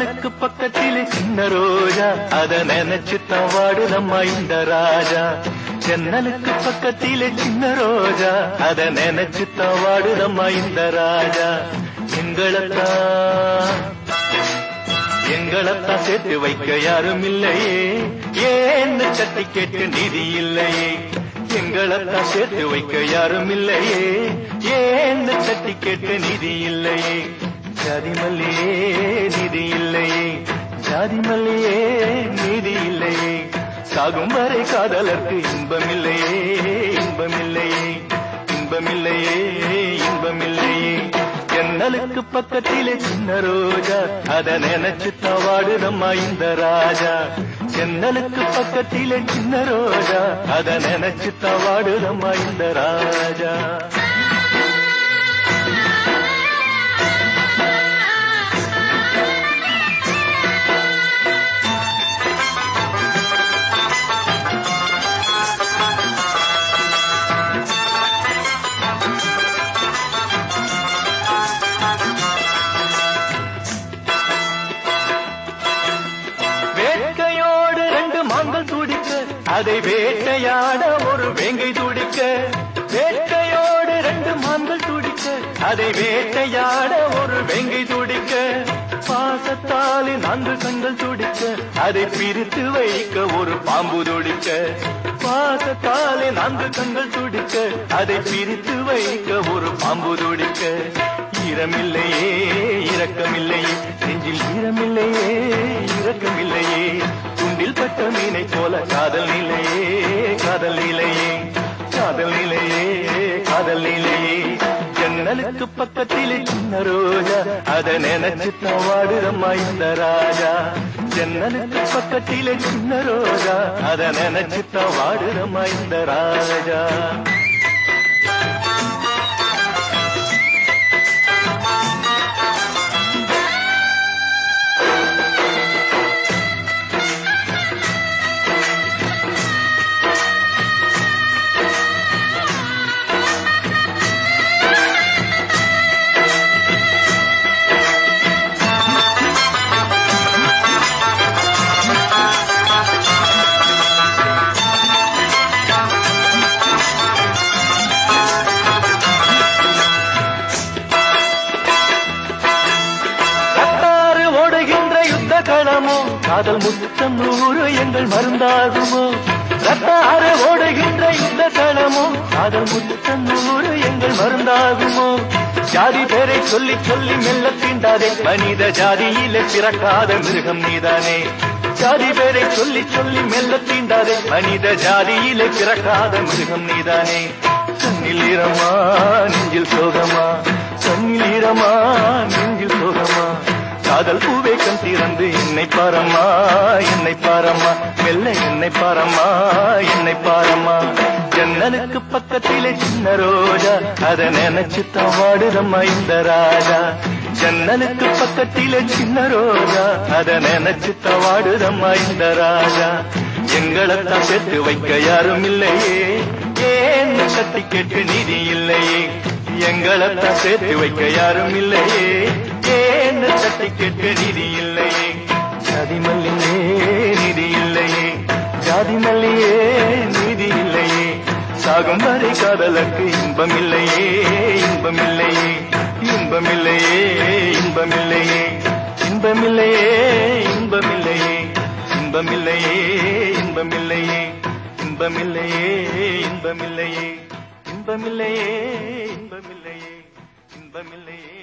ஜன்னலுக்கு பக்கத்திலே சின்ன ரோஜா அத நினைச்சு வாடுதம்மா இந்த ராஜா ஜன்னலுக்கு பக்கத்திலே சின்ன ரோஜா அத நினைச்சு வாடுதம்மா இந்த ராஜா எங்களைத்தான் எங்களைத்தான் சேர்த்து வைக்க யாரும் இல்லையே ஏன்னு கட்டி கேட்டு நிதி இல்லையே எங்களைத்தான் சேர்த்து வைக்க யாரும் இல்லையே ஏன்னு தட்டி கேட்டு நிதி இல்லையே ஜாதி மல்லியே நிதி இல்லையே ஜாதி மல்லியே நிதி இல்லையே சாகும் வரை காதலர்க்கு இன்பமில்லையே இன்பமில்லையே இன்பமில்லையே இன்பமில்லையே ஜன்னலுக்கு பக்கத்திலே சின்ன ரோஜா அத நினைச்சு தவாடுதம்மா இந்த ராஜா ஜன்னலுக்கு பக்கத்திலே சின்ன ரோஜா அத நினைச்சு தவாடுதம்மா இந்த ராஜா வேட்கையோடு ரெண்டு மான்கள் துடிக்க அதை வேட்டையாட ஒரு வேங்கை துடிக்க வேட்கையோடு ரெண்டு மான்கள் துடிக்க அதை வேட்டையாட ஒரு வேங்கை துடிக்க பாசத்தாலே நான்கு கண்கள் துடிக்க அதை பிரித்து வைக்க ஒரு பாம்பு துடிக்க பாசத்தாலே நான்கு கண்கள் துடிக்க அதை பிரித்து வைக்க ஒரு பாம்பு துடிக்க ஈரமில்லையே இரக்கமில்லையே நெஞ்சில் ஈரமில்லையே இரக்கமில்லையே துண்டில் பட்ட மீனை போல காதல் நிலையே காதல் நிலையே காதல் நிலையே காதல் நிலையே ஜன்னலுக்கு பக்கத்திலே சின்ன ரோஜா அத நினைச்சு தவாடுதம்மா இந்த ராஜா ஜன்னலுக்கு பக்கத்திலே சின்ன ரோஜா அத நினைச்சு தவாடுதம்மா இந்த ராஜா ரத்தாறு ஓடுகின்ற யுத்த களமோ காதல் முத்தம் நூறு எங்கள் மருந்தாகுமோ ரத்தாறு ஓடுகின்ற யுத்த களமோ காதல் முத்தம் நூறு எங்கள் மருந்தாகுமோ ஜாதி பேரை சொல்லி சொல்லி மெல்ல தீண்டாதே மனித ஜாதியிலே பிறக்காத மிருகம் நீதானே ஜாதி பேரை சொல்லி சொல்லி மெல்ல தீண்டாதே மனித ஜாதியிலே பிறக்காத மிருகம் நீதானே கண்ணில் ஈரமா நெஞ்சில் சோகமா கண்ணில் ஈரமா நெஞ்சில் சோகமா காதல் பூவே கண் திறந்து என்னை பாரம்மா என்னை பாரம்மா மெல்ல என்னை பாரம்மா என்னை பாரம்மா ஜன்னலுக்கு பக்கத்திலே சின்ன ரோஜா அத நினைச்சு தவாடுதம்மா இந்த ராஜா ஜன்னலுக்கு பக்கத்திலே சின்ன ரோஜா அத நினைச்சு தவாடுதம்மா இந்த ராஜா எங்களைத்தான் சேர்த்து வைக்க யாரும் இல்லையே ஏன்னு கத்தி கேட்டு நிதி இல்லையே எங்களைத்தான் சேர்த்து வைக்க யாரும் இல்லையே ஏன்னு தட்டி கேட்க நிதி இல்லையே ஜாதி மல்லியே நிதி இல்லையே ஜாதி மல்லியே நிதி இல்லையே சாகும் வரை காதலுக்கு இன்பம் இல்லையே இன்பம் இல்லையே இன்பம் இல்லையே இன்பம் இல்லையே இன்பம் இல்லையே இன்பம் இல்லையே இன்பம் இல்லையே இன்பம் இல்லையே இன்பம் இல்லையே இன்பம் இல்லையே இன்பம் இல்லையே இன்பம் இல்லையே இன்பம் இல்லையே